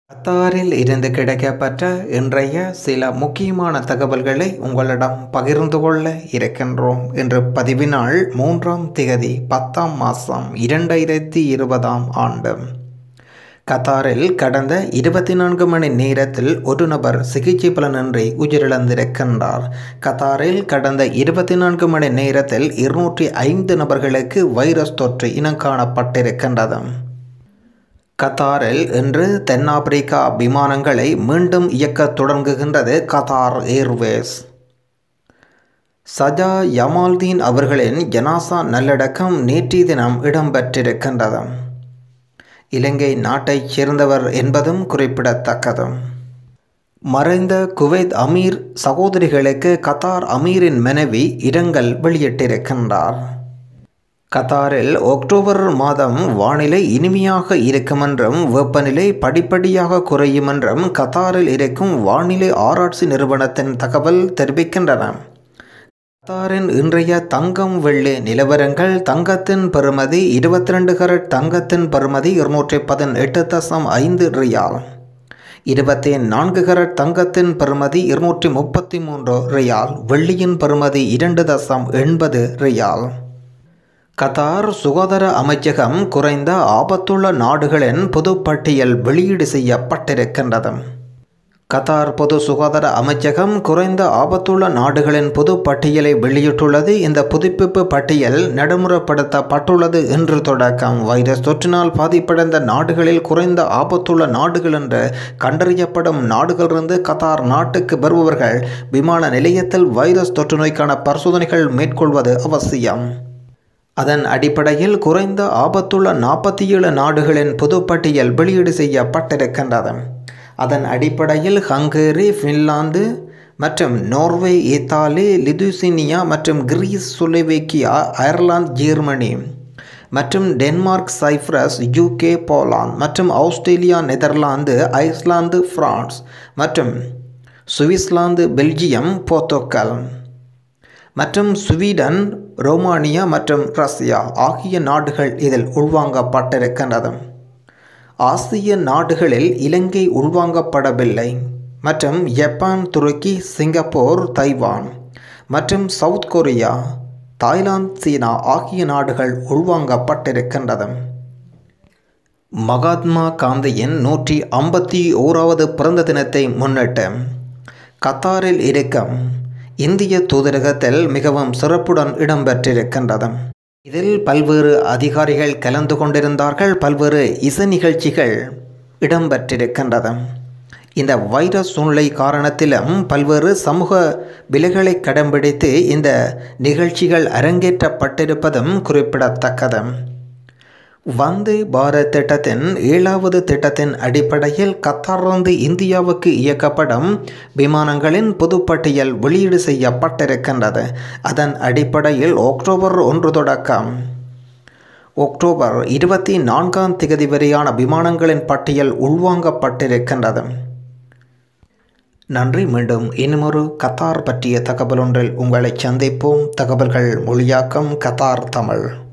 கத்தாரில் இருந்து கிடைக்கப்பட்ட இன்றைய சில முக்கியமான தகவல்களை உங்களிடம் பகிர்ந்து கொள்ள இருக்கின்றோம் என்று பதிவினாள் மூன்றாம் திகதி பத்தாம் மாதம் இரண்டாயிரத்தி இருபதாம் ஆண்டு கத்தாரில் கடந்த இருபத்தி நான்கு மணி நேரத்தில் ஒரு நபர் சிகிச்சை பலனின்றி உயிரிழந்திருக்கின்றார் கத்தாரில் கடந்த இருபத்தி நான்கு மணி நேரத்தில் இருநூற்றி ஐந்து நபர்களுக்கு வைரஸ் தொற்று இனம் காணப்பட்டிருக்கின்றது கத்தாரில் இன்று தென்னாப்பிரிக்கா விமானங்களை மீண்டும் இயக்கத் தொடங்குகின்றது கத்தார் ஏர்வேஸ் சஜா யமால்தீன் அவர்களின் ஜனாசா நல்லடக்கம் நேற்றைய தினம் இடம்பெற்றிருக்கின்றது இலங்கை நாட்டைச் சேர்ந்தவர் என்பதும் குறிப்பிடத்தக்கது மறைந்த குவைத் அமீர் சகோதரிகளுக்கு கத்தார் அமீரின் மனைவி இரங்கல் வெளியிட்டிருக்கின்றார் கத்தாரில் அக்டோபர் மாதம் வானிலை இனிமையாக இருக்கும் என்றும் வெப்பநிலை படிப்படியாக குறையும் என்றும் கத்தாரில் இருக்கும் வானிலை ஆராய்ச்சி நிறுவனத்தின் தகவல் தெரிவிக்கின்றன கத்தாரின் இன்றைய தங்கம் வெள்ளி நிலவரங்கள் தங்கத்தின் பெறுமதி இருபத்தி ரெண்டு கரட் தங்கத்தின் பெறுமதி இருநூற்றி பதினெட்டு தசம் ஐந்து ரியால் இருபத்தி நான்கு கரட் தங்கத்தின் பெறுமதி இருநூற்றி முப்பத்தி மூன்று ரியால் வெள்ளியின் பெறுமதி இரண்டு தசம் எண்பது ரியால் கத்தார் சுகாதார அமைச்சகம் குறைந்த ஆபத்துள்ள நாடுகளின் பொது பட்டியல் வெளியீடு செய்யப்பட்டிருக்கின்றது கத்தார் பொது சுகாதார அமைச்சகம் குறைந்த ஆபத்துள்ள நாடுகளின் பொது பட்டியலை வெளியிட்டுள்ளது இந்த புதுப்பிப்பு பட்டியல் நடைமுறைப்படுத்தப்பட்டுள்ளது என்று தொடக்கம் வைரஸ் தொற்றினால் பாதிப்படைந்த நாடுகளில் குறைந்த ஆபத்துள்ள நாடுகள் என்று கண்டறியப்படும் நாடுகளிலிருந்து கத்தார் நாட்டுக்கு வருபவர்கள் விமான நிலையத்தில் வைரஸ் தொற்று நோய்க்கான பரிசோதனைகள் மேற்கொள்வது அவசியம் அதன் அடிப்படையில் குறைந்த ஆபத்துள்ள நாற்பத்தி ஏழு நாடுகளின் பொதுப்பட்டியல் வெளியீடு செய்யப்பட்டிருக்கின்றது அதன் அடிப்படையில் ஹங்கேரி ஃபின்லாந்து மற்றும் நோர்வே இத்தாலி லிதுசினியா மற்றும் கிரீஸ் சுலோவேக்கியா அயர்லாந்து ஜெர்மனி மற்றும் டென்மார்க் சைப்ரஸ் யூகே போலாந்து மற்றும் ஆஸ்திரேலியா நெதர்லாந்து ஐஸ்லாந்து பிரான்ஸ் மற்றும் சுவிட்சர்லாந்து பெல்ஜியம் போர்த்துக்கல் மற்றும் ஸ்வீடன் ரோமானியா மற்றும் ரஷ்யா ஆகிய நாடுகள் இதில் உள்வாங்கப்பட்டிருக்கின்றது ஆசிய நாடுகளில் இலங்கை உள்வாங்கப்படவில்லை மற்றும் ஜப்பான் துருக்கி சிங்கப்பூர் தைவான் மற்றும் சவுத் கொரியா தாய்லாந்து சீனா ஆகிய நாடுகள் உள்வாங்கப்பட்டிருக்கின்றது மகாத்மா காந்தியின் நூற்றி ஐம்பத்தி ஓராவது பிறந்த தினத்தை முன்னிட்டு கத்தாரில் இருக்கும் இந்திய தூதரகத்தில் மிகவும் சிறப்புடன் இடம்பெற்றிருக்கின்றது இதில் பல்வேறு அதிகாரிகள் கலந்து கொண்டிருந்தார்கள் பல்வேறு இசை நிகழ்ச்சிகள் இடம்பெற்றிருக்கின்றது இந்த வைரஸ் சூழ்நிலை காரணத்திலும் பல்வேறு சமூக விலைகளை கடைபிடித்து இந்த நிகழ்ச்சிகள் அரங்கேற்றப்பட்டிருப்பதும் குறிப்பிடத்தக்கது வந்தே பாரத் திட்டத்தின் ஏழாவது திட்டத்தின் அடிப்படையில் கத்தாரிலிருந்து இந்தியாவுக்கு இயக்கப்படும் விமானங்களின் பொதுப்பட்டியல் வெளியீடு செய்யப்பட்டிருக்கின்றது அதன் அடிப்படையில் அக்டோபர் ஒன்று தொடக்கம் அக்டோபர் இருபத்தி நான்காம் திகதி வரையான விமானங்களின் பட்டியல் உள்வாங்கப்பட்டிருக்கின்றது நன்றி மீண்டும் இன்னுமொரு கத்தார் பற்றிய தகவல் ஒன்றில் உங்களை சந்திப்போம் தகவல்கள் மொழியாக்கம் கத்தார் தமிழ்